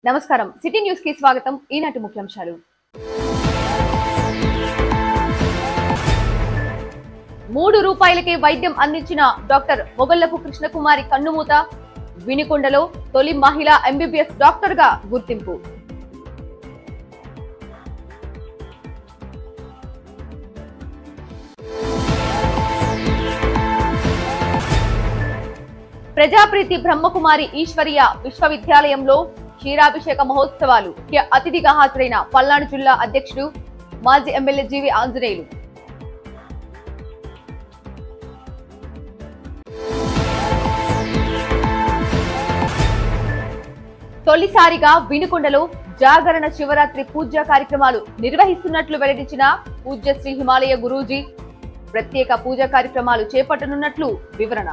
నమస్కారం city news కి స్వాగతం ఈనాటి ముఖ్యాంశాలు మూడు రూపాయలకే వైద్యం అందించిన డాక్టర్ మొగల్లపు కృష్ణకుమారి కన్నుమూత వినికొండలో తొలి మహిళా ఎంబీబీఎస్ డాక్టర్ గా గుర్తింపు ప్రజాప్రీతి బ్రహ్మకుమారి ఈశ్వరీయ విశ్వవిద్యాలయంలో క్షీరాభిషేక మహోత్సవాలు ముఖ్య అతిథిగా హాజరైన పల్నాడు జిల్లా అధ్యక్షుడు మాజీ ఎమ్మెల్యే జీవి ఆంజనేయులు తొలిసారిగా వినుకొండలో జాగరణ శివరాత్రి పూజా కార్యక్రమాలు నిర్వహిస్తున్నట్లు వెల్లడించిన పూజ్య శ్రీ హిమాలయ గురూజీ ప్రత్యేక పూజా కార్యక్రమాలు చేపట్టనున్నట్లు వివరణ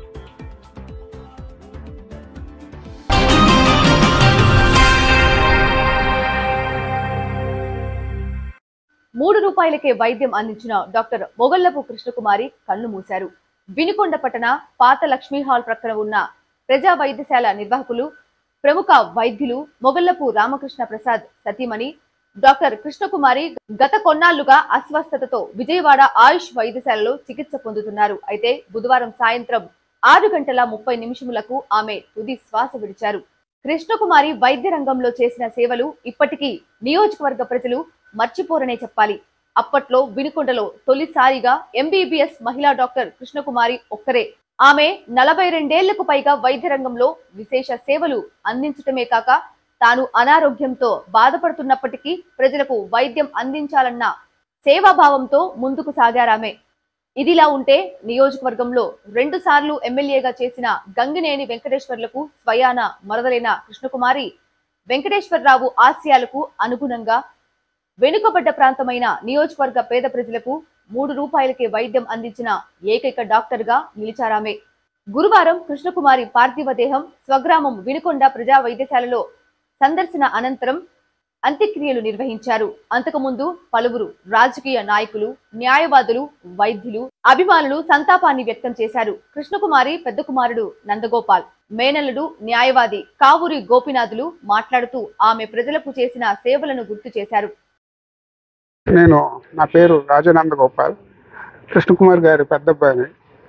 మూడు రూపాయలకే వైద్యం అందించిన డాక్టర్ మొగల్లపు కృష్ణకుమారి కన్ను మూశారు వినుకొండ పట్టణ పాత లక్ష్మీ హాల్ ప్రక్కన ఉన్న ప్రజా వైద్యశాల నిర్వాహకులు ప్రముఖ వైద్యులు మొగల్లపు రామకృష్ణ ప్రసాద్ సతీమణి డాక్టర్ కృష్ణకుమారి గత కొన్నాళ్లుగా అస్వస్థతతో విజయవాడ ఆయుష్ వైద్యశాలలో చికిత్స పొందుతున్నారు అయితే బుధవారం సాయంత్రం ఆరు గంటల ముప్పై నిమిషములకు ఆమె తుది శ్వాస విడిచారు కృష్ణకుమారి వైద్య రంగంలో చేసిన సేవలు ఇప్పటికీ నియోజకవర్గ ప్రజలు మర్చిపోరనే చెప్పాలి అప్పట్లో వినుకొండలో తొలిసారిగా ఎంబీబీఎస్ మహిళా డాక్టర్ కృష్ణకుమారి ఒక్కరే ఆమె నలభై రెండేళ్లకు పైగా వైద్య రంగంలో విశేష సేవలు అందించటమే కాక తాను అనారోగ్యంతో బాధపడుతున్నప్పటికీ ప్రజలకు వైద్యం అందించాలన్న సేవాభావంతో ముందుకు సాగారామె ఇదిలా ఉంటే నియోజకవర్గంలో రెండు సార్లు ఎమ్మెల్యేగా చేసిన గంగినేని వెంకటేశ్వర్లకు స్వయాన మరదలైన కృష్ణకుమారి వెంకటేశ్వరరావు ఆశయాలకు అనుగుణంగా వెనుకబడ్డ ప్రాంతమైన నియోజకవర్గ పేద ప్రజలకు మూడు రూపాయలకే వైద్యం అందించిన ఏకైక డాక్టర్ గా నిలిచారామే గురువారం కృష్ణకుమారి పార్థివ దేహం స్వగ్రామం వినుకొండ ప్రజా వైద్యశాలలో సందర్శన అనంతరం అంత్యక్రియలు నిర్వహించారు అంతకుముందు పలువురు రాజకీయ నాయకులు న్యాయవాదులు వైద్యులు అభిమానులు సంతాపాన్ని వ్యక్తం చేశారు కృష్ణకుమారి పెద్ద కుమారుడు నందగోపాల్ మేనల్లుడు న్యాయవాది కావూరి గోపినాథులు మాట్లాడుతూ ఆమె ప్రజలకు చేసిన సేవలను గుర్తు చేశారు నేను నా పేరు రాజానంద గోపాల్ కృష్ణకుమార్ గారి పెద్ద అబ్బాయిని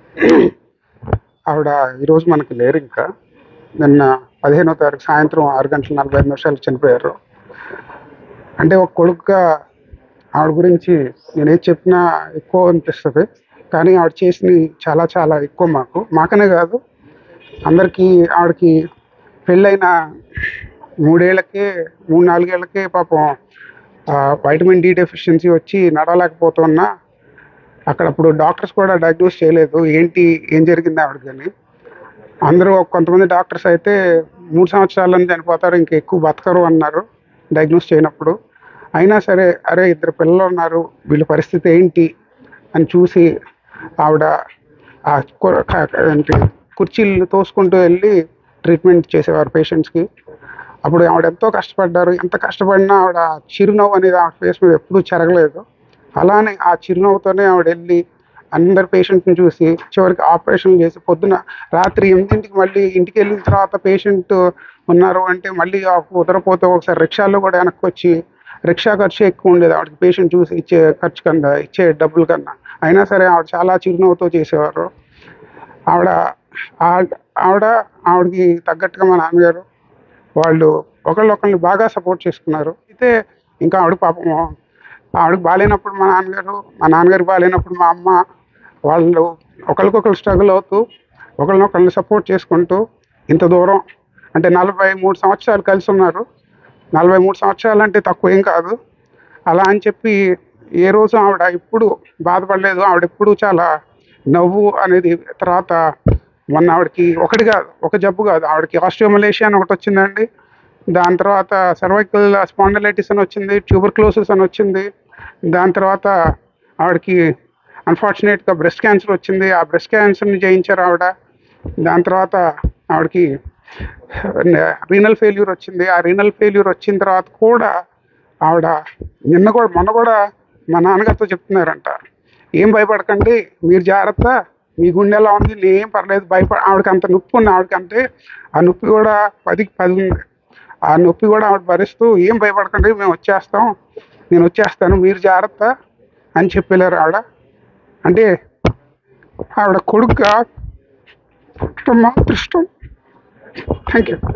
ఆవిడ ఈరోజు మనకి లేరు ఇంకా నిన్న పదిహేనో తారీఖు సాయంత్రం ఆరు గంటల నలభై ఐదు నిమిషాలు చనిపోయారు అంటే ఒక కొడుకుగా ఆవిడ గురించి నేను ఏది చెప్పినా ఎక్కువ అనిపిస్తుంది కానీ ఆవిడ చేసినవి చాలా చాలా ఎక్కువ మాకు మాకనే కాదు అందరికీ ఆవిడకి పెళ్ళైన మూడేళ్లకే మూడు నాలుగేళ్లకే పాపం ఆ, వైటమిన్ డి డెఫిషియన్సీ వచ్చి నడవలేకపోతున్నా అక్కడ అప్పుడు డాక్టర్స్ కూడా డయాగ్నోస్ చేయలేదు ఏంటి ఏం జరిగింది ఆవిడకి అని అందరూ కొంతమంది డాక్టర్స్ అయితే మూడు సంవత్సరాలని చనిపోతారు ఇంకా ఎక్కువ బతకరు అన్నారు డయాగ్నోస్ చేయనప్పుడు అయినా సరే అరే ఇద్దరు పిల్లలు ఉన్నారు వీళ్ళ పరిస్థితి ఏంటి అని చూసి ఆవిడ ఆ కు- క- ఏంటి కుర్చీలు తోసుకుంటూ వెళ్ళి ట్రీట్మెంట్ చేసేవారు పేషెంట్స్కి అప్పుడు ఆవిడ ఎంతో కష్టపడ్డారు ఎంత కష్టపడినా ఆవిడ ఆ చిరునవ్వు అనేది ఆవిడ ఫేస్ మీద ఎప్పుడూ చెరగలేదు అలానే ఆ చిరునవ్వుతోనే ఆవిడ వెళ్ళి అందరు పేషెంట్ని చూసి చివరికి ఆపరేషన్ చేసి పొద్దున రాత్రి ఎనిమిదింటికి మళ్ళీ ఇంటికి వెళ్ళిన తర్వాత పేషెంట్ ఉన్నారు అంటే మళ్ళీ ఆ కుదరపోతే ఒకసారి రిక్షాలో కూడా వెనక్కి వచ్చి రిక్షా ఖర్చు ఎక్కువ ఉండేది ఆవిడకి పేషెంట్ చూసి ఇచ్చే ఖర్చు కన్నా ఇచ్చే డబ్బుల కన్నా అయినా సరే ఆవిడ చాలా చిరునవ్వుతో చేసేవారు ఆవిడ ఆ- ఆవిడ ఆవిడకి తగ్గట్టుగా మా నాన్నగారు వాళ్ళు ఒకళ్ళొకళ్ళని బాగా సపోర్ట్ చేసుకున్నారు అయితే ఇంకా ఆవిడ పాపం ఆవిడకి బాగాలేనప్పుడు మా నాన్నగారు మా నాన్నగారికి బాగాలేనప్పుడు మా అమ్మ వాళ్ళు ఒకరికొకరు స్ట్రగుల్ అవుతూ ఒకరినొకరిని సపోర్ట్ చేసుకుంటూ ఇంత దూరం అంటే నలభై మూడు సంవత్సరాలు కలిసి ఉన్నారు నలభై మూడు సంవత్సరాలు అంటే తక్కువ ఏం కాదు అలా అని చెప్పి ఏ రోజు ఆవిడ ఎప్పుడు బాధపడలేదు ఆవిడ ఎప్పుడు చాలా నవ్వు అనేది తర్వాత మొన్న ఆవిడకి ఒకటి కాదు ఒక జబ్బు కాదు ఆవిడకి ఆస్ట్రియోమలేషియా అని ఒకటి వచ్చిందండి దాని తర్వాత సర్వైకల్ స్పాండిలైటిస్ అని వచ్చింది ట్యూబర్క్లోసిస్ అని వచ్చింది దాని తర్వాత ఆవిడకి అన్ఫార్చునేట్గా బ్రెస్ట్ క్యాన్సర్ వచ్చింది ఆ బ్రెస్ట్ క్యాన్సర్ని జయించారు ఆవిడ దాని తర్వాత ఆవిడకి రీనల్ ఫెయిల్యూర్ వచ్చింది ఆ రీనల్ ఫెయిల్యూర్ వచ్చిన తర్వాత కూడా ఆవిడ నిన్న కూడా మొన్న కూడా మా నాన్నగారితో చెప్తున్నారంట ఏం భయపడకండి మీరు జాగ్రత్త మీ గుండె ఎలా ఉంది ఏం పర్లేదు భయపడ ఆవిడకి అంత నొప్పి ఉంది ఆవిడకి అంటే ఆ నొప్పి కూడా పదికి పది ఉంది ఆ నొప్పి కూడా ఆవిడ భరిస్తూ ఏం భయపడకండి మేము వచ్చేస్తాం నేను వచ్చేస్తాను మీరు జాగ్రత్త అని చెప్పలేరు ఆవిడ అంటే ఆవిడ కొడుకుగా పుట్టడం మా అదృష్టం థ్యాంక్ యూ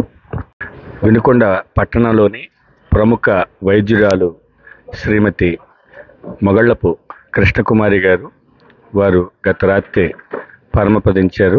వినుకొండ పట్టణంలోని ప్రముఖ వైద్యురాలు శ్రీమతి మొగళ్ళపు కృష్ణకుమారి గారు వారు గత రాత్రి పరమపదించారు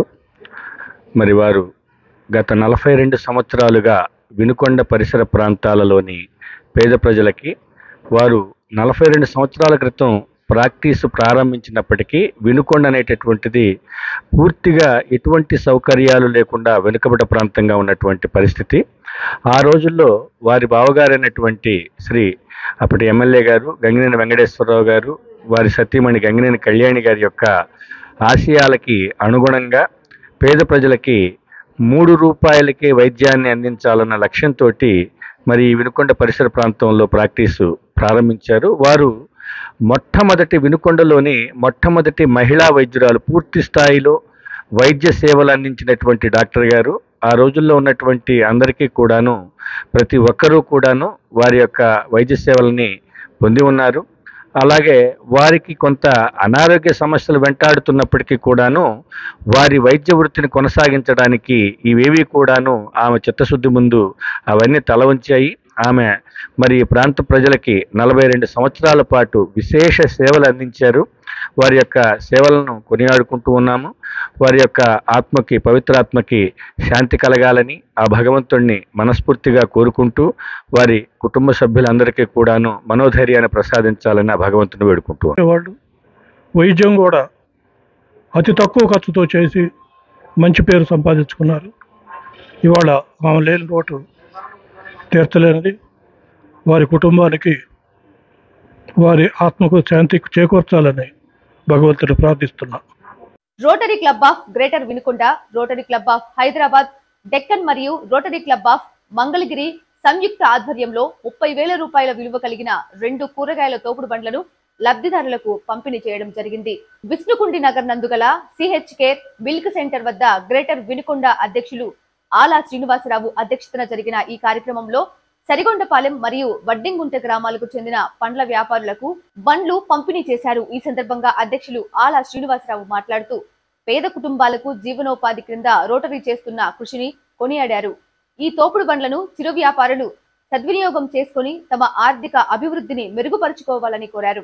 మరి వారు గత నలభై రెండు సంవత్సరాలుగా వినుకొండ పరిసర ప్రాంతాలలోని పేద ప్రజలకి వారు నలభై రెండు సంవత్సరాల క్రితం ప్రాక్టీస్ ప్రారంభించినప్పటికీ వినుకొండ అనేటటువంటిది పూర్తిగా ఎటువంటి సౌకర్యాలు లేకుండా వెనుకబడ్డ ప్రాంతంగా ఉన్నటువంటి పరిస్థితి ఆ రోజుల్లో వారి బావగారైనటువంటి శ్రీ అప్పటి ఎమ్మెల్యే గారు గంగినేని వెంకటేశ్వరరావు గారు వారి సతీమణి గంగినేని కళ్యాణి గారి యొక్క ఆశయాలకి అనుగుణంగా పేద ప్రజలకి మూడు రూపాయలకే వైద్యాన్ని అందించాలన్న లక్ష్యంతో మరి ఈ వినుకొండ పరిసర ప్రాంతంలో ప్రాక్టీసు ప్రారంభించారు వారు మొట్టమొదటి వినుకొండలోని మొట్టమొదటి మహిళా వైద్యురాలు పూర్తి స్థాయిలో వైద్య సేవలు అందించినటువంటి డాక్టర్ గారు ఆ రోజుల్లో ఉన్నటువంటి అందరికీ కూడాను ప్రతి ఒక్కరూ కూడాను వారి యొక్క వైద్య సేవలని పొంది ఉన్నారు అలాగే వారికి కొంత అనారోగ్య సమస్యలు వెంటాడుతున్నప్పటికీ కూడాను వారి వైద్య వృత్తిని కొనసాగించడానికి ఇవేవి కూడాను ఆమె చిత్తశుద్ధి ముందు అవన్నీ తల వంచాయి ఆమె మరి ఈ ప్రాంత ప్రజలకి నలభై రెండు సంవత్సరాల పాటు విశేష సేవలు అందించారు వారి యొక్క సేవలను కొనియాడుకుంటూ ఉన్నాము వారి యొక్క ఆత్మకి పవిత్రాత్మకి శాంతి కలగాలని ఆ భగవంతుణ్ణి మనస్ఫూర్తిగా కోరుకుంటూ వారి కుటుంబ సభ్యులందరికీ కూడాను మనోధైర్యాన్ని ప్రసాదించాలని ఆ భగవంతుని వేడుకుంటూ ఉన్నాం. వాళ్ళు వైద్యం కూడా అతి తక్కువ ఖర్చుతో చేసి మంచి పేరు సంపాదించుకున్నారు ఇవాళ ఆమె లేని లోటు తీర్చలేనిది వారి కుటుంబానికి వారి ఆత్మకు శాంతి చేకూర్చాలని భగవంతుని ప్రార్థిస్తున్నా rotary club of greater Vinukonda rotary club of Hyderabad Deccan మరియు రోటరీ క్లబ్ ఆఫ్ మంగళగిరి సంయుక్త ఆధ్వర్యంలో ముప్పై వేల రూపాయల విలువ కలిగిన రెండు కూరగాయల తోపుడు బండ్లను లబ్ధిదారులకు పంపిణీ చేయడం జరిగింది విష్ణుకుండి నగర్ నందుగల సిహెచ్ కేర్ మిల్క్ సెంటర్ వద్ద గ్రేటర్ వినుకొండ అధ్యక్షులు ఆలా శ్రీనివాసరావు అధ్యక్షతన జరిగిన ఈ కార్యక్రమంలో సరిగొండపాలెం మరియు వడ్డింగుంట గ్రామాలకు చెందిన పండ్ల వ్యాపారులకు బండ్లు పంపిణీ చేశారు ఈ సందర్భంగా అధ్యక్షులు ఆలా శ్రీనివాసరావు మాట్లాడుతూ పేద కుటుంబాలకు జీవనోపాధి క్రింద రోటరీ చేస్తున్న కృషిని కొనియాడారు ఈ తోపుడు బండ్లను చిరు వ్యాపారులు సద్వినియోగం చేసుకుని తమ ఆర్థిక అభివృద్ధిని మెరుగుపరుచుకోవాలని కోరారు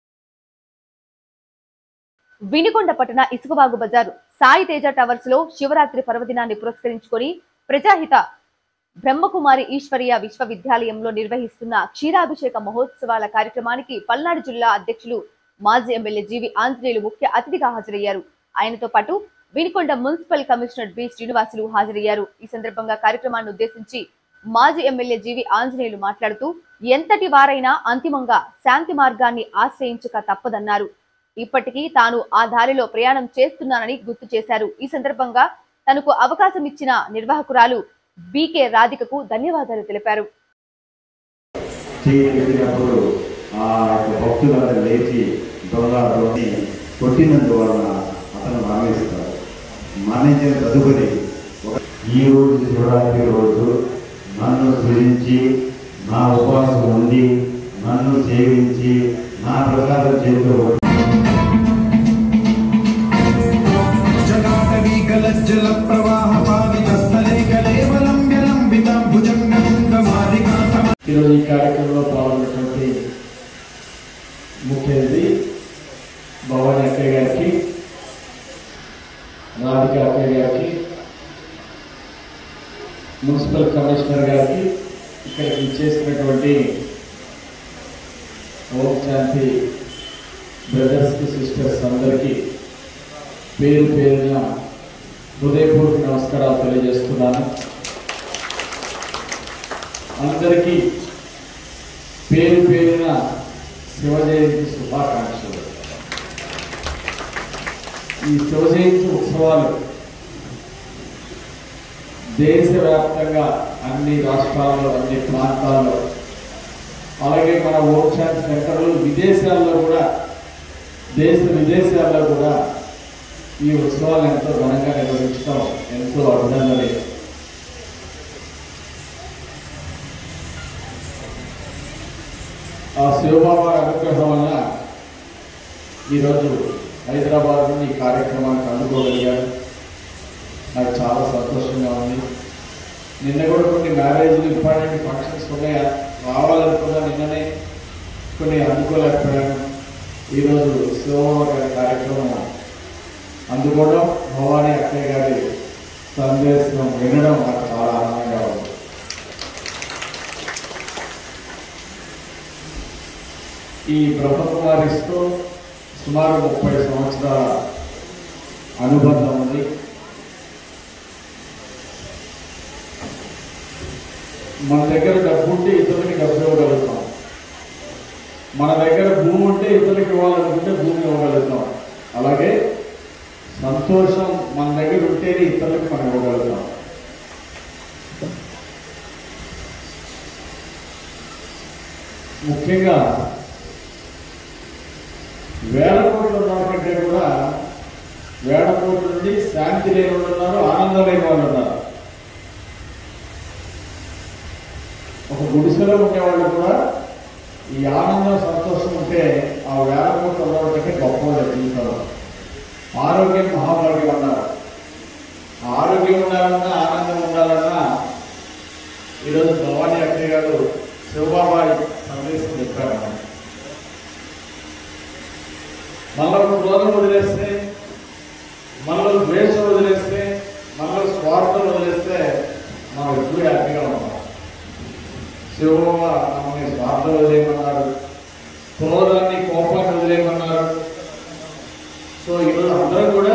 వినుకొండ పట్టణ ఇసుకవాగు బజారు సాయి తేజ టవర్స్ లో శివరాత్రి పర్వదినాన్ని పురస్కరించుకొని ప్రజాహిత బ్రహ్మకుమారి ఈశ్వరీయ విశ్వవిద్యాలయంలో నిర్వహిస్తున్న క్షీరాభిషేక మహోత్సవాల కార్యక్రమానికి పల్నాడు జిల్లా అధ్యక్షులు మాజీ ఎమ్మెల్యే జీవి ఆంజనేయులు ముఖ్య అతిథిగా హాజరయ్యారు ఆయనతో పాటు Vinukonda municipal commissioner B Srinivasulu హాజరయ్యారు ఈ సందర్భంగా కార్యక్రమాన్ని ఉద్దేశించి మాజీ ఎమ్మెల్యే జీవి ఆంజనేయులు మాట్లాడుతూ ఎంతటి వారైనా అంతిమంగా శాంతి మార్గాన్ని ఆశ్రయించక తప్పదన్నారు ఇప్పటికీ తాను ఆ దారిలో ప్రయాణం చేస్తున్నానని గుర్తు చేశారు ఈ సందర్భంగా తనకు అవకాశం ఇచ్చిన నిర్వాహకురాలు బీకే రాధికకు ధన్యవాదాలు తెలిపారు చేయగలిగినప్పుడు ఆ యొక్క భక్తులందరూ లేచి దొంగ దొంగి కొట్టినందువలన అతను మరణిస్తాడు మరణించిన తదుపరి ఒక- ఈ రోజు శివరాత్రి రోజు నన్ను సృజించి నా ఉపవాసం ఉండి నన్ను సేవించి నా ప్రసాదం చేతిలో జలాటవీకలజ్జల ప్రవాహ పావితస్థలే కలేవలంబ్యలంబితాం భుజంగముండమాలికా ఈరోజు ఈ కార్యక్రమంలో పాల్గొన్నటువంటి ముఖ్య అతిథి భవాని అక్కయ్య గారికి రాధిక అక్కయ్య గారికి మున్సిపల్ కమిషనర్ గారికి ఇక్కడికి ఇచ్చేసినటువంటి ఓం శాంతి బ్రదర్స్కి సిస్టర్స్ అందరికీ పేరు పేరున హృదయపూర్వక నమస్కారాలు తెలియజేస్తున్నాను అందరికీ పేరు పేరున శివ జయంతి శుభాకాంక్షలు ఈ శివ జయంతి ఉత్సవాలు దేశవ్యాప్తంగా అన్ని రాష్ట్రాల్లో అన్ని ప్రాంతాల్లో అలాగే మన ఓషన్ సెంటర్లు విదేశాల్లో కూడా దేశ విదేశాల్లో కూడా ఈ ఉత్సవాలు ఎంతో ఘనంగా నిర్వహించడం ఎంతో అభినందనీయం ఆ శివబాబా అనుగ్రహం వల్ల ఈరోజు హైదరాబాద్ నుండి ఈ కార్యక్రమానికి అందుకోగలిగాను నాకు చాలా సంతోషంగా ఉంది నిన్న కూడా కొన్ని మ్యారేజ్లు ఇంపార్టెంట్ ఫంక్షన్స్ ఉన్నాయి రావాలనుకున్నా నిన్ననే కొన్ని అందుకోలేకపోయాను ఈరోజు శివబాబా గారి కార్యక్రమం అందుకోవడం భవానీ అక్కయ్య గారి సందేశం వినడం నాకు చాలా ఆనందంగా ఉంది ఈ బ్రహ్మకుమారిస్తో సుమారు ముప్పై సంవత్సరాల అనుబంధం ఉంది మన దగ్గర డబ్బు ఉంటే ఇతరులకి డబ్బు ఇవ్వగలుగుతాం మన దగ్గర భూమి ఉంటే ఇతరులకి ఇవ్వాలనుకుంటే భూమి ఇవ్వగలుగుతాం అలాగే సంతోషం మన దగ్గర ఉంటేనే ఇతరులకు మనం ఇవ్వగలుగుతాం ముఖ్యంగా వేల కోట్లు ఉన్న కంటే కూడా వేల కోట్ల నుండి శాంతి లేని వాళ్ళు ఉన్నారు ఆనందం లేని వాళ్ళు ఉన్నారు ఒక గుడిసెలో ఉండేవాళ్ళు కూడా ఈ ఆనందం సంతోషం ఉంటే ఆ వేల కోట్ల ఉన్నవాళ్ళ కంటే గొప్ప వాళ్ళు జీవితంలో ఆరోగ్యం మహాభాగ్యం అన్నారు ఆరోగ్యం ఉండాలన్నా ఆనందం ఉండాలన్నా ఈరోజు భవానీ అక్కయ్య గారు శివబాబాయి సందేశం చెప్పారు మనకి. మనలో క్రోధం వదిలేస్తే మనలో ద్వేషం వదిలేస్తే మనలో స్వార్థం వదిలేస్తే మనం ఎప్పుడు హ్యాపీగా ఉంటాం శివబాబా మమ్మల్ని స్వార్థం వదిలేయమన్నారు క్రోధాన్ని కోపాన్ని వదిలేయమన్నారు సో ఈరోజు అందరూ కూడా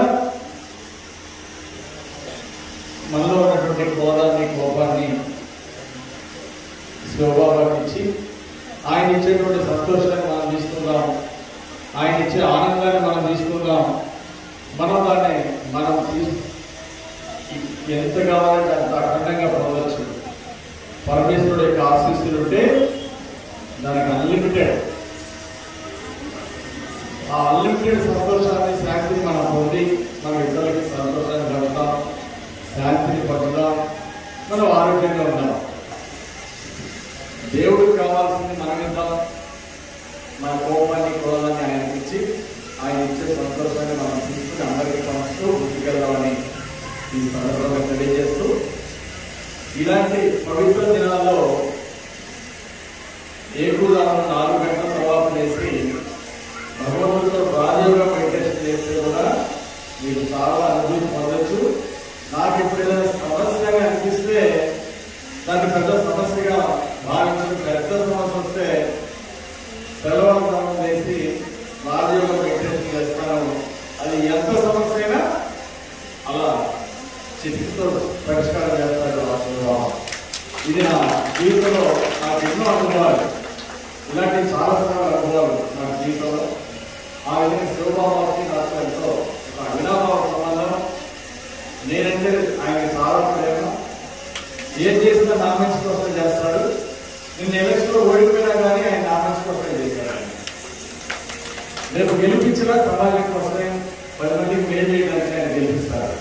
మనలో ఉన్నటువంటి క్రోధాన్ని కోపాన్ని శివబాబాకి ఇచ్చి ఆయన ఇచ్చేటువంటి సంతోషాన్ని మనం తీసుకుందాం ఆయన ఇచ్చే ఆనందాన్ని మనం తీసుకుందాం మనం దాన్ని మనం తీసు ఎంత కావాలంటే అంత అఖండంగా పొందవచ్చు పరమేశ్వరుడు యొక్క ఆశీస్సులు ఉంటే దానికి అన్లిమిటెడ్ ఆ అన్లిమిటెడ్ సంతోషాన్ని శాంతిని మనం పొంది మనం ఇతరులకి సంతోషాన్ని పంచుదాం శాంతిని పంచుదాం మనం ఆరోగ్యంగా ఉందాం దేవుడికి కావాల్సింది మనం ఇద్దాం మన కోపాన్ని క్రోధాన్ని ఆయనకి ఇచ్చి ఆయన ఇచ్చే సంతోషాన్ని మనం తీసుకుని అందరికీ పంచుతూ ముందుకెళ్దామని ఈ సందర్భంగా తెలియజేస్తూ ఇలాంటి పవిత్ర దినాల్లో ఏకూదానం నాలుగు గంటల తర్వాత లేచి భగవంతుడితో రాజయోగ మెడిటేషన్ చేస్తే కూడా మీరు చాలా అనుభూతి పొందొచ్చు నాకు ఇప్పుడు ఏదైనా సమస్యగా అనిపిస్తే దాన్ని పెద్ద సమస్యగా భావించి పెద్ద సమస్య వస్తే తెల్లవారుజామున వేసి రాజయోగ మెడిటేషన్ చేస్తాను అది ఎంత సమస్య అయినా అలా చిటితో పరిష్కారం చేస్తాడు ఆ శివబాబా. ఇది నా జీవితంలో నాకు ఎన్నో అనుభవాలు ఇలాంటి చాలా చాలా అనుభవాలు నా జీవితంలో ఆ విధంగా శివబాబాకి నాకు ఎంతో ఒక అవినాభావ సంబంధం నేనంటే ఆయన చాలా ప్రేమ ఏం చేసినా నా మంచి కోసం చేస్తాడు నిన్న ఎలక్షన్లో ఓడిపోయినా కానీ ఆయన నా మంచి కోసమే చేశాడు ఆయన. రేపు గెలిపించినా సమాజం కోసమే పది మందికి మేలు చేయడానికి ఆయన గెలిపిస్తారు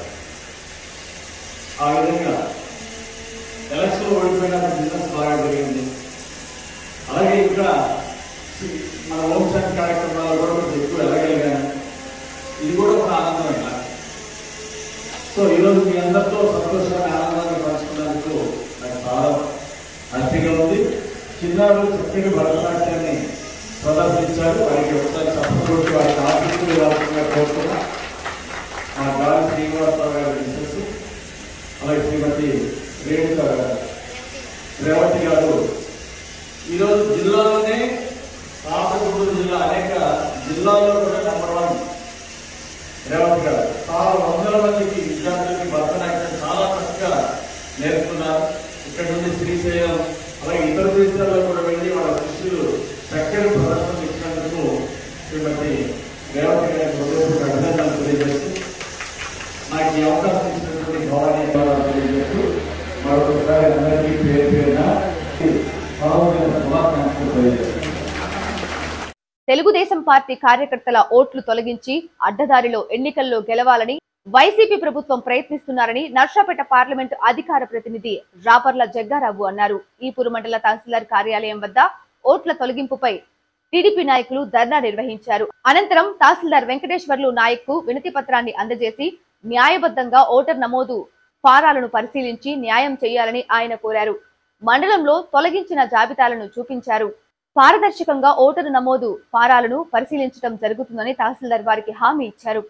ఆ విధంగా ఎలక్షన్ ఓడిపోయినా బిజినెస్ బాగా జరిగింది అలాగే ఇక్కడ మన హోమ్ శాంతి కార్యక్రమాలు కూడా కొంచెం ఎక్కువ వెళ్ళగలిగాను ఇది కూడా ఒక ఆనందమే నాకు. సో ఈరోజు మీ అందరితో సంతోషాన్ని ఆనందాన్ని పంచుకున్నందుకు నాకు చాలా హ్యాపీగా ఉంది చిన్నారులు చక్కగా భరతనాట్యాన్ని ప్రదర్శించారు వారికి ఒకసారి చప్పటి వారికి ఆశిస్తులు ఇవ్వాల్సిందిగా కోరుతున్నా మా గాలి శ్రీనివాసరావు గారి మిస్సెస్ అలాగే శ్రీమతి రేణుక గారు రేవతి గారు ఈరోజు జిల్లాలోనే కాసరగూడూరు జిల్లా అనేక జిల్లాల్లో కూడా నెంబర్ వన్ రేవంత్ గారు చాలా వందల మందికి విద్యార్థులకి భరతనాట్యం చాలా చక్కగా నేర్పుతున్నారు ఇక్కడ నుండి శ్రీశైలం అలాగే ఇతర దేశాల్లో కూడా వెళ్ళి వాళ్ళ శిష్యులు చక్కని ప్రదర్శన ఇచ్చినందుకు శ్రీమతి రేవంత్ గారికి హృదయపూర్వక అభినందనలు తెలియజేస్తూ నాకు ఈ అవకాశం ఇచ్చినటువంటి భవానీ ధన్యవాదాలు తెలియజేస్తూ మరొకసారి అందరికీ పేరు పేరున భావమైన శుభాకాంక్షలు తెలియజేస్తాను తెలుగుదేశం పార్టీ కార్యకర్తల ఓట్లు తొలగించి అడ్డదారిలో ఎన్నికల్లో గెలవాలని వైసీపీ ప్రభుత్వం ప్రయత్నిస్తున్నారని నర్సాపేట పార్లమెంటు అధికార ప్రతినిధి రాపర్ల జగ్గారావు అన్నారు ఈపూరు మండల తహసీల్దార్ కార్యాలయం వద్ద ఓట్ల తొలగింపుపై టీడీపీ నాయకులు ధర్నా నిర్వహించారు అనంతరం తహసీల్దార్ వెంకటేశ్వర్లు నాయక్ కు వినతి పత్రాన్ని అందజేసి న్యాయబద్ధంగా ఓటర్ నమోదు ఫారాలను పరిశీలించి న్యాయం చేయాలని ఆయన కోరారు మండలంలో తొలగించిన జాబితాలను చూపించారు పారదర్శకంగా ఓటరు నమోదు ఫారాలను పరిశీలించడం జరుగుతుందని తహసీల్దార్ వారికి హామీ ఇచ్చారు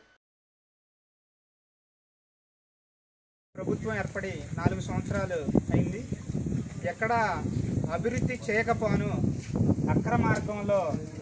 ప్రభుత్వం ఏర్పడి నాలుగు సంవత్సరాలు అయింది ఎక్కడ అభివృద్ధి చేయకపోను అక్రమార్గంలో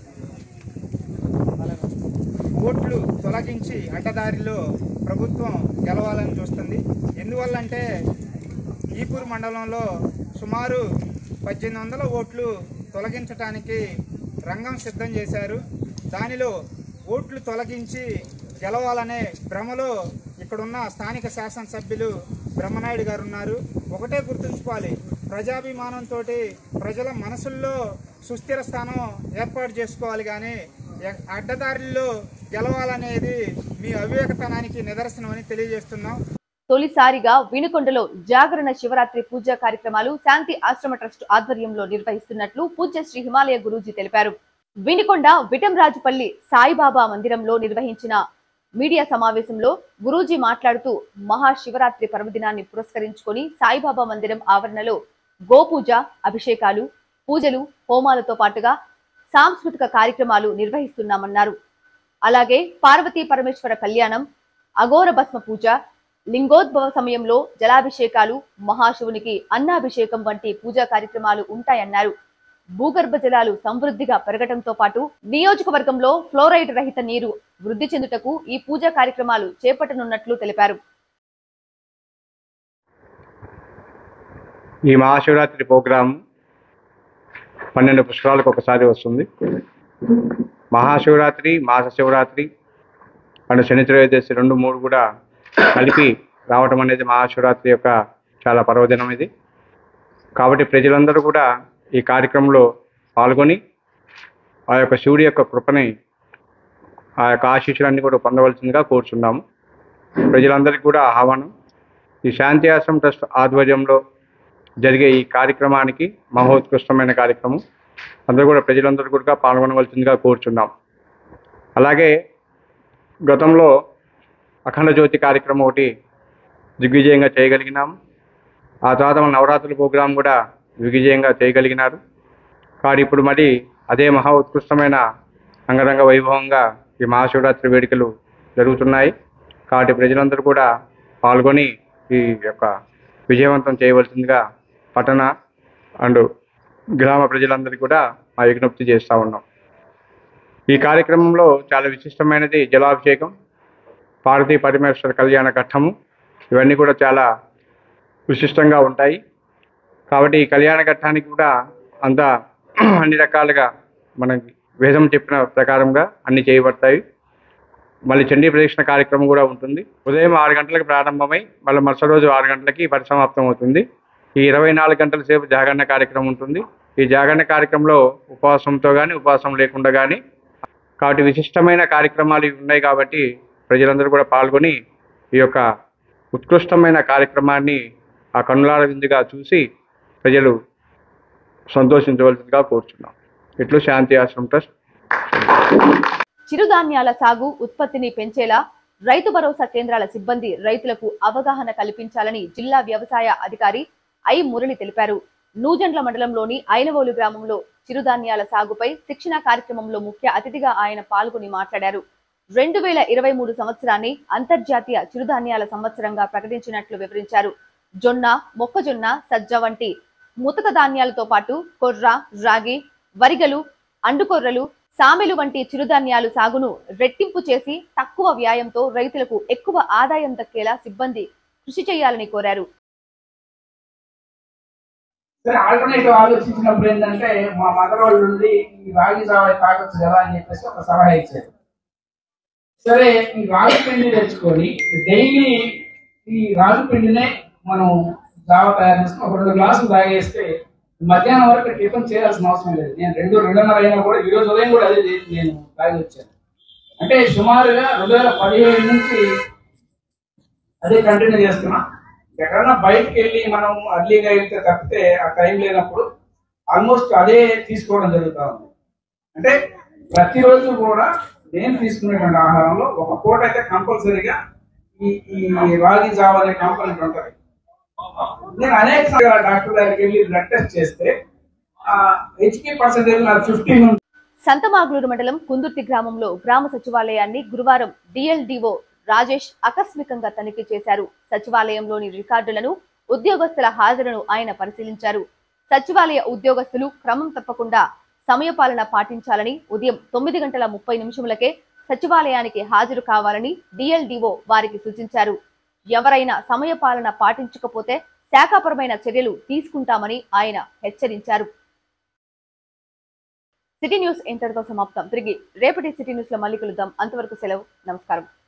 ఓట్లు తొలగించి అడ్డదారిలో ప్రభుత్వం గెలవాలని చూస్తుంది ఎందువల్లంటే ఈపూర్ మండలంలో సుమారు పద్దెనిమిది వందల ఓట్లు తొలగించటానికి రంగం సిద్ధం చేశారు దానిలో ఓట్లు తొలగించి గెలవాలనే భ్రమలో ఇక్కడున్న స్థానిక శాసనసభ్యులు బ్రహ్మనాయుడు గారు ఉన్నారు ఒకటే గుర్తుంచుకోవాలి ప్రజాభిమానంతో ప్రజల మనసుల్లో సుస్థిర స్థానం ఏర్పాటు చేసుకోవాలి కానీ ఎ- అడ్డదారుల్లో గెలవాలనేది మీ అవివేకతనానికి నిదర్శనం అని తెలియజేస్తున్నాం తొలిసారిగా వినుకొండలో జాగరణ శివరాత్రి పూజా కార్యక్రమాలు శాంతి ఆశ్రమ ట్రస్ట్ ఆధ్వర్యంలో నిర్వహిస్తున్నట్లు పూజ్య శ్రీ హిమాలయ గురూజీ తెలిపారు వినుకొండ విటంరాజుపల్లి సాయిబాబా మందిరంలో నిర్వహించిన మీడియా సమావేశంలో గురూజీ మాట్లాడుతూ మహాశివరాత్రి పర్వదినాన్ని పురస్కరించుకొని సాయిబాబా మందిరం ఆవరణలో గోపూజ అభిషేకాలు పూజలు హోమాలతో పాటుగా సాంస్కృతిక కార్యక్రమాలు నిర్వహిస్తున్నామన్నారు అలాగే పార్వతీ పరమేశ్వర కళ్యాణం అఘోర భస్మ పూజ లింగోద్భవ సమయంలో జలాభిషేకాలు మహాశివునికి అన్నాభిషేకం వంటి పూజా కార్యక్రమాలు ఉంటాయన్నారు భూగర్భ జలాలు సమృద్ధిగా పెరగడంతో పాటు నియోజకవర్గంలో ఫ్లోరైడ్ రహిత నీరు వృద్ధి చెందుటకు ఈ పూజా కార్యక్రమాలు చేపట్టనున్నట్లు తెలిపారు ఈ మహాశివరాత్రి ప్రోగ్రాం పన్నెండు పుష్కరాలకు ఒకసారి వస్తుంది మహాశివరాత్రి మాస శివరాత్రి అండ్ శని త్రయోదశి రెండు మూడు కూడా కలిపి రావటం అనేది మహాశివరాత్రి యొక్క చాలా పర్వదినం ఇది కాబట్టి ప్రజలందరూ కూడా ఈ కార్యక్రమంలో పాల్గొని ఆ యొక్క శివుడి యొక్క కృపని ఆ యొక్క ఆశీస్సులన్నీ కూడా పొందవలసిందిగా కోరుచున్నాము ప్రజలందరికీ కూడా ఆహ్వానం ఈ శాంతి ఆశ్రమం ట్రస్ట్ ఆధ్వర్యంలో జరిగే ఈ కార్యక్రమానికి మహోత్కృష్టమైన కార్యక్రమం అందరూ కూడా ప్రజలందరూ కూడా పాల్గొనవలసిందిగా కోరుచున్నాం అలాగే గతంలో అఖండ జ్యోతి కార్యక్రమం ఒకటి దిగ్విజయంగా చేయగలిగినాం ఆ తర్వాత మన నవరాత్రుల ప్రోగ్రాం కూడా దిగ్విజయంగా చేయగలిగినారు కానీ ఇప్పుడు మరి అదే మహా ఉత్కృష్టమైన అంగరంగ వైభవంగా ఈ మహాశివరాత్రి వేడుకలు జరుగుతున్నాయి కాబట్టి ప్రజలందరూ కూడా పాల్గొని ఈ యొక్క విజయవంతం చేయవలసిందిగా పట్టణ అండ్ గ్రామ ప్రజలందరికీ కూడా ఆ విజ్ఞప్తి చేస్తూ ఉన్నాం ఈ కార్యక్రమంలో చాలా విశిష్టమైనది జలాభిషేకం పార్వతీ పరమేశ్వర కళ్యాణ ఘట్టము ఇవన్నీ కూడా చాలా విశిష్టంగా ఉంటాయి కాబట్టి ఈ కళ్యాణ ఘట్టానికి కూడా అంత అన్ని రకాలుగా మనకి వేదం చెప్పిన ప్రకారంగా అన్ని చేయబడతాయి మళ్ళీ చండీ ప్రదక్షిణ కార్యక్రమం కూడా ఉంటుంది ఉదయం ఆరు గంటలకు ప్రారంభమై మళ్ళీ మరుసటి రోజు ఆరు గంటలకి పరిసమాప్తం అవుతుంది ఈ ఇరవై నాలుగు గంటల సేపు జాగరణ కార్యక్రమం ఉంటుంది ఈ జాగరణ కార్యక్రమంలో ఉపవాసంతో కానీ ఉపవాసం లేకుండా కానీ కాబట్టి విశిష్టమైన కార్యక్రమాలు ఇవి ఉన్నాయి కాబట్టి ప్రజలందరూ కూడా పాల్గొని ఈ యొక్క ఉత్కృష్టమైన కార్యక్రమాన్ని ఆ కన్నులార విందుగా చూసి ప్రజలు సంతోషించవలసిందిగా కోరుచున్నాం ఇట్లు శాంతి ఆశ్రమం ట్రస్ట్ చిరుధాన్యాల సాగు ఉత్పత్తిని పెంచేలా రైతు భరోసా కేంద్రాల సిబ్బంది రైతులకు అవగాహన కల్పించాలని జిల్లా వ్యవసాయ అధికారి ఐ మురళి తెలిపారు నూజండ్ల మండలంలోని ఐనవోలు గ్రామంలో చిరుధాన్యాల సాగుపై శిక్షణ కార్యక్రమంలో ముఖ్య అతిథిగా ఆయన పాల్గొని మాట్లాడారు రెండు వేల ఇరవై మూడు సంవత్సరాన్ని అంతర్జాతీయ చిరుధాన్యాల సంవత్సరంగా ప్రకటించినట్లు వివరించారు జొన్న మొక్కజొన్న సజ్జ వంటి ముతక ధాన్యాలతో పాటు కొర్ర రాగి వరిగలు అండుకొర్రలు సామెలు వంటి చిరుధాన్యాలు సాగును రెట్టింపు చేసి తక్కువ వ్యాయంతో రైతులకు ఎక్కువ ఆదాయం దక్కేలా సిబ్బంది కృషి చేయాలని కోరారు సరే ఆల్టర్నేటివ్ ఆలోచించినప్పుడు ఏంటంటే మా మదర్ వాళ్ళు ఉండి ఈ రాగి జావ తాగొచ్చు కదా అని చెప్పేసి ఒక సలహా ఇచ్చారు సరే ఈ రాగి పిండి తెచ్చుకొని డైలీ ఈ రాగి పిండినే మనం జావ తయారు చేసుకుని ఒక రెండు గ్లాసులు తాగేస్తే మధ్యాహ్నం వరకు టిఫిన్ చేయాల్సిన అవసరం లేదు నేను రెండు రెండున్నర అయినా కూడా ఈ రోజు ఉదయం కూడా అదే చేసి నేను తాగి వచ్చాను అంటే సుమారుగా రెండు వేల పదిహేను నుంచి అదే కంటిన్యూ చేస్తున్నా ఎక్కడన్నా బయటకు వెళ్ళి మనం అర్లీగా వెళ్తే తప్పితే ఆ టైం లేనప్పుడు ఆల్మోస్ట్ అదే తీసుకోవడం జరుగుతా ఉంది అంటే ప్రతిరోజు కూడా నేను తీసుకునేటువంటి ఆహారంలో ఒక పూట అయితే కంపల్సరీగా ఈ ఈ రాగి జావ అనే కాంపనెంట్ ఉంటుంది నేను అనేక సార్లు డాక్టర్ దగ్గరికి వెళ్ళి బ్లడ్ టెస్ట్ చేస్తే హెచ్పి పర్సెంటేజ్ నాకు ఫిఫ్టీన్ సంతమాగులూరు మండలం కుందుర్తి గ్రామంలో గ్రామ సచివాలయాన్ని గురువారం డిఎల్డిఓ రాజేష్ ఆకస్మికంగా తనిఖీ చేశారు సచివాలయంలోని రికార్డులను ఉద్యోగస్తుల హాజరును ఆయన పరిశీలించారు సచివాలయ ఉద్యోగస్తులు క్రమం తప్పకుండా సమయపాలన పాటించాలని ఉదయం తొమ్మిది గంటల ముప్పై నిమిషములకే సచివాలయానికి హాజరు కావాలని డిఎల్డిఓ వారికి సూచించారు ఎవరైనా సమయపాలన పాటించకపోతే శాఖాపరమైన చర్యలు తీసుకుంటామని ఆయన హెచ్చరించారు సిటీ న్యూస్ ఇంతటితో సమాప్తం తిరిగి రేపటి సిటీ న్యూస్ లో మళ్ళీ కలుద్దాం అంతవరకు సెలవు నమస్కారం